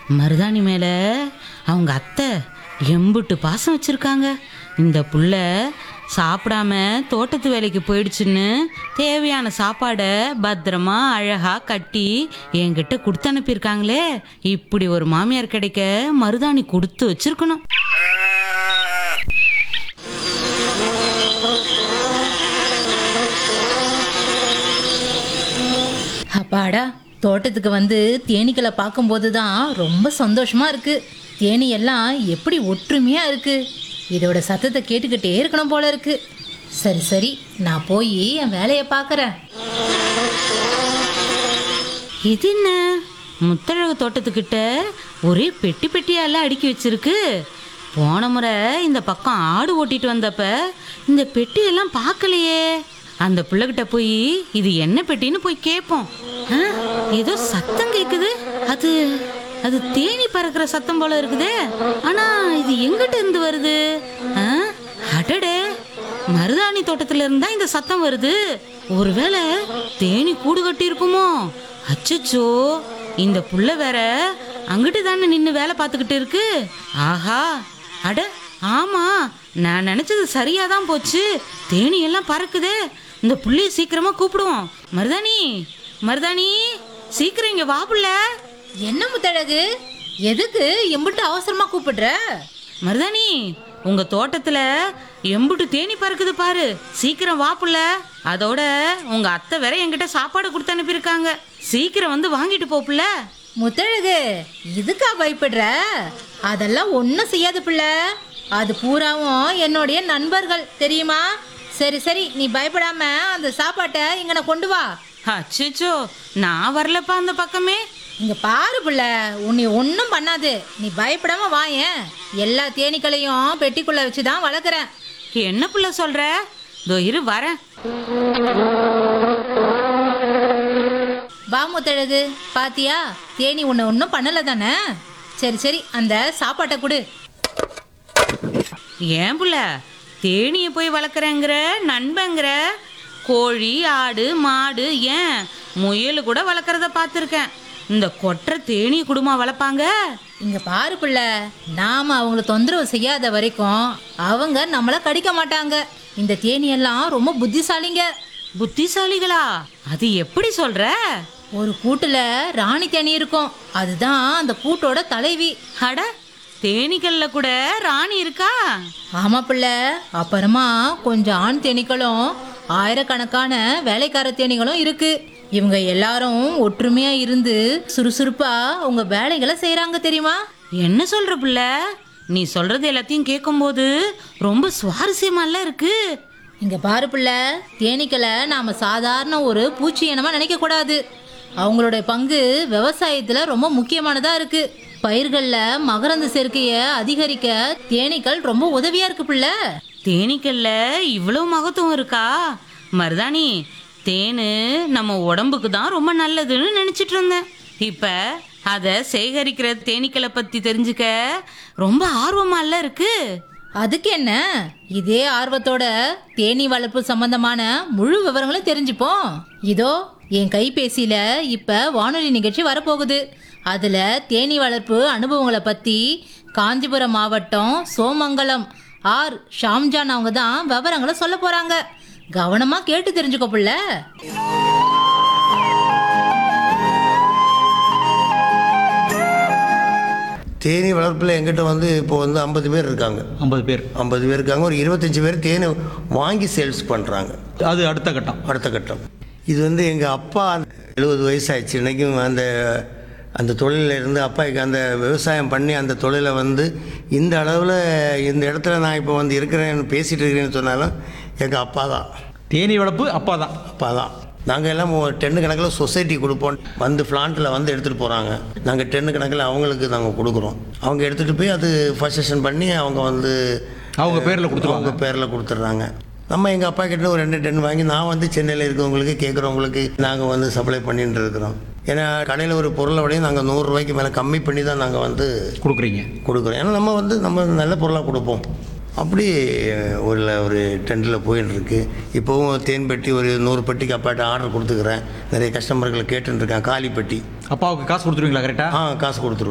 மருதாணி மேல அவங்க அத்தை எம்புட்டு பாசம் வச்சிருக்காங்க இந்த புள்ள சாப்பிடாம தோட்டத்து வேலைக்கு போயிடுச்சுன்னு தேவையான சாப்பாடை பத்திரமா அழகா கட்டி என்கிட்ட கொடுத்து அனுப்பியிருக்காங்களே இப்படி ஒரு மாமியார் கிடைக்க மருதாணி கொடுத்து வச்சிருக்கணும் அப்பாடா தோட்டத்துக்கு வந்து தேனீக்களை பார்க்கும்போது தான் ரொம்ப சந்தோஷமா இருக்கு தேனி எல்லாம் எப்படி ஒற்றுமையா இருக்கு இதோட சத்தத்தை கேட்டுக்கிட்டே இருக்கணும் போல இருக்கு சரி சரி நான் போய் என் வேலையை பார்க்கறேன் இது என்ன முத்தழகு தோட்டத்துக்கிட்ட ஒரே பெட்டி பெட்டியெல்லாம் அடுக்கி வச்சிருக்கு போன முறை இந்த பக்கம் ஆடு ஓட்டிட்டு வந்தப்ப இந்த பெட்டியெல்லாம் பார்க்கலையே அந்த பிள்ளைகிட்ட போய் இது என்ன பெட்டின்னு போய் கேட்போம் ஆ, ஏதோ சத்தம் கேக்குது அது அது தேனி பறக்கிற சத்தம் போல இருக்குதே ஆனா இது எங்கிட்ட இருந்து வருது ஆ, அடடே மருதாணி தோட்டத்துல இருந்தா இந்த சத்தம் வருது ஒருவேளை தேனி கூடு கட்டி இருக்குமோ அச்சச்சோ இந்த புள்ள வேற அங்கிட்டு தானே நின்று வேலை பார்த்துக்கிட்டு இருக்கு ஆஹா அட ஆமா நான் நினைச்சது சரியா தான் போச்சு தேனி எல்லாம் பறக்குதே இந்த புள்ளைய சீக்கிரமா கூப்பிடுவோம் மருதாணி மருதாணி சீக்கிரம் இங்க வா புள்ள என்ன முத்தழகு எதுக்கு எம்பிட்டு அவசரமா கூப்பிடுற மருதாணி உங்க தோட்டத்துல எம்புட்டு தேனி பறக்குது பாரு சீக்கிரம் வா புள்ள அதோட உங்க அத்தை வேற என்கிட்ட சாப்பாடு கொடுத்து அனுப்பியிருக்காங்க சீக்கிரம் வந்து வாங்கிட்டு போ புள்ள முத்தழகு இதுக்கா பயப்படுற அதெல்லாம் ஒன்றும் செய்யாது பிள்ளை அது பூராவும் என்னுடைய நண்பர்கள் தெரியுமா சரி சரி நீ பயப்படாம அந்த சாப்பாட்டை இங்கன கொண்டு வா அச்சச்சோ நான் வரலப்பா அந்த பக்கமே இங்க பாரு பிள்ளை உன்னை ஒன்றும் பண்ணாது நீ பயப்படாம வாயேன் எல்லா தேனீக்களையும் பெட்டிக்குள்ள வச்சு தான் வளர்க்குறேன் என்ன புள்ள சொல்ற இதோ இரு வரேன் வா முத்தழகு பாத்தியா தேனி உன்னை ஒன்றும் பண்ணல தானே சரி சரி அந்த சாப்பாட்டை கொடு ஏன் புள்ள தேனியை போய் வளர்க்குறேங்கிற நண்பங்கிற கோழி ஆடு மாடு ஏன் முயல் கூட வளர்க்குறத பார்த்துருக்கேன் இந்த கொற்ற தேனி குடும்பம் வளர்ப்பாங்க இங்க பாரு பிள்ளை நாம அவங்கள தொந்தரவு செய்யாத வரைக்கும் அவங்க நம்மள கடிக்க மாட்டாங்க இந்த தேனி எல்லாம் ரொம்ப புத்திசாலிங்க புத்திசாலிகளா அது எப்படி சொல்ற ஒரு கூட்டுல ராணி தேனி இருக்கும் அதுதான் அந்த கூட்டோட தலைவி அட தேனீக்கல்ல கூட ராணி இருக்கா ஆமா பிள்ளை அப்புறமா கொஞ்சம் ஆண் தேனீக்களும் ஆயிரக்கணக்கான வேலைக்கார தேனீகளும் இருக்கு இவங்க எல்லாரும் ஒற்றுமையா இருந்து சுறுசுறுப்பா உங்க வேலைகளை செய்றாங்க தெரியுமா என்ன சொல்ற புள்ள நீ சொல்றது எல்லாத்தையும் கேட்கும்போது ரொம்ப சுவாரஸ்யமால இருக்கு இங்க பாரு பிள்ளை தேனீக்களை நாம சாதாரண ஒரு பூச்சி இனமா நினைக்க கூடாது அவங்களுடைய பங்கு விவசாயத்துல ரொம்ப முக்கியமானதா இருக்கு பயிர்கள்ல மகரந்த சேர்க்கையை அதிகரிக்க தேனீக்கள் ரொம்ப உதவியா இருக்கு பிள்ளை தேனீக்கல்ல இவ்வளவு மகத்துவம் இருக்கா மருதாணி தேனு நம்ம உடம்புக்கு தான் ரொம்ப நல்லதுன்னு நினைச்சிட்டு இருந்தேன் இப்ப அதை சேகரிக்கிற தேனீக்களை பத்தி தெரிஞ்சுக்க ரொம்ப ஆர்வமால இருக்கு அதுக்கு என்ன இதே ஆர்வத்தோட தேனீ வளர்ப்பு சம்பந்தமான முழு விவரங்களும் தெரிஞ்சுப்போம் இதோ என் கைபேசியில இப்ப வானொலி நிகழ்ச்சி வரப்போகுது அதுல தேனீ வளர்ப்பு அனுபவங்களை பத்தி காஞ்சிபுரம் மாவட்டம் சோமங்கலம் ஆர் ஷாம்ஜான் அவங்க தான் விவரங்களை சொல்ல போறாங்க கவனமா கேட்டு தெரிஞ்சுக்கோ புள்ள தேனி வளர்ப்பில் எங்கிட்ட வந்து இப்போ வந்து ஐம்பது பேர் இருக்காங்க ஐம்பது பேர் ஐம்பது பேர் இருக்காங்க ஒரு இருபத்தஞ்சி பேர் தேனை வாங்கி சேல்ஸ் பண்ணுறாங்க அது அடுத்த கட்டம் அடுத்த கட்டம் இது வந்து எங்கள் அப்பா எழுபது வயசாயிடுச்சு இன்றைக்கும் அந்த அந்த தொழிலில் இருந்து அப்பாவுக்கு அந்த விவசாயம் பண்ணி அந்த தொழிலை வந்து இந்த அளவில் இந்த இடத்துல நான் இப்போ வந்து இருக்கிறேன்னு பேசிகிட்டு இருக்கிறேன்னு சொன்னாலும் எங்கள் அப்பா தான் தேனி வளர்ப்பு அப்பா தான் அப்பா தான் நாங்கள் எல்லாம் ஒரு டென்னு கணக்கில் சொசைட்டி கொடுப்போம் வந்து ஃப்ளாண்ட்டில் வந்து எடுத்துகிட்டு போகிறாங்க நாங்கள் டென்னு கணக்கில் அவங்களுக்கு நாங்கள் கொடுக்குறோம் அவங்க எடுத்துகிட்டு போய் அது ஃபர்ஸ்ட் செஷன் பண்ணி அவங்க வந்து அவங்க பேர்ல கொடுத்துருவாங்க. அவங்க பேரில் கொடுத்துட்றாங்க நம்ம எங்கள் அப்பா கிட்ட ஒரு ரெண்டு டென் வாங்கி நான் வந்து சென்னையில் இருக்கவங்களுக்கு கேட்குறவங்களுக்கு நாங்கள் வந்து சப்ளை பண்ணிட்டு இருக்கிறோம் ஏன்னா கடையில் ஒரு பொருளை விட நாங்கள் நூறுரூவாய்க்கு மேலே கம்மி பண்ணி தான் நாங்கள் வந்து கொடுக்குறீங்க கொடுக்குறோம் ஏன்னா நம்ம வந்து நம்ம நல்ல பொருளாக கொடுப்போம் அப்படி ஒரு ஒரு டெண்டில் போயின்னு இருக்கு இப்போவும் தேன் பெட்டி ஒரு நூறு பெட்டிக்கு அப்பாட்ட ஆர்டர் கொடுத்துக்கிறேன் நிறைய கஸ்டமர்களை கேட்டுன்னு இருக்கேன் காலி பெட்டி அப்பாவுக்கு காசு கொடுத்துருவீங்களா கரெக்டா ஆ காசு கொடுத்துருவேன்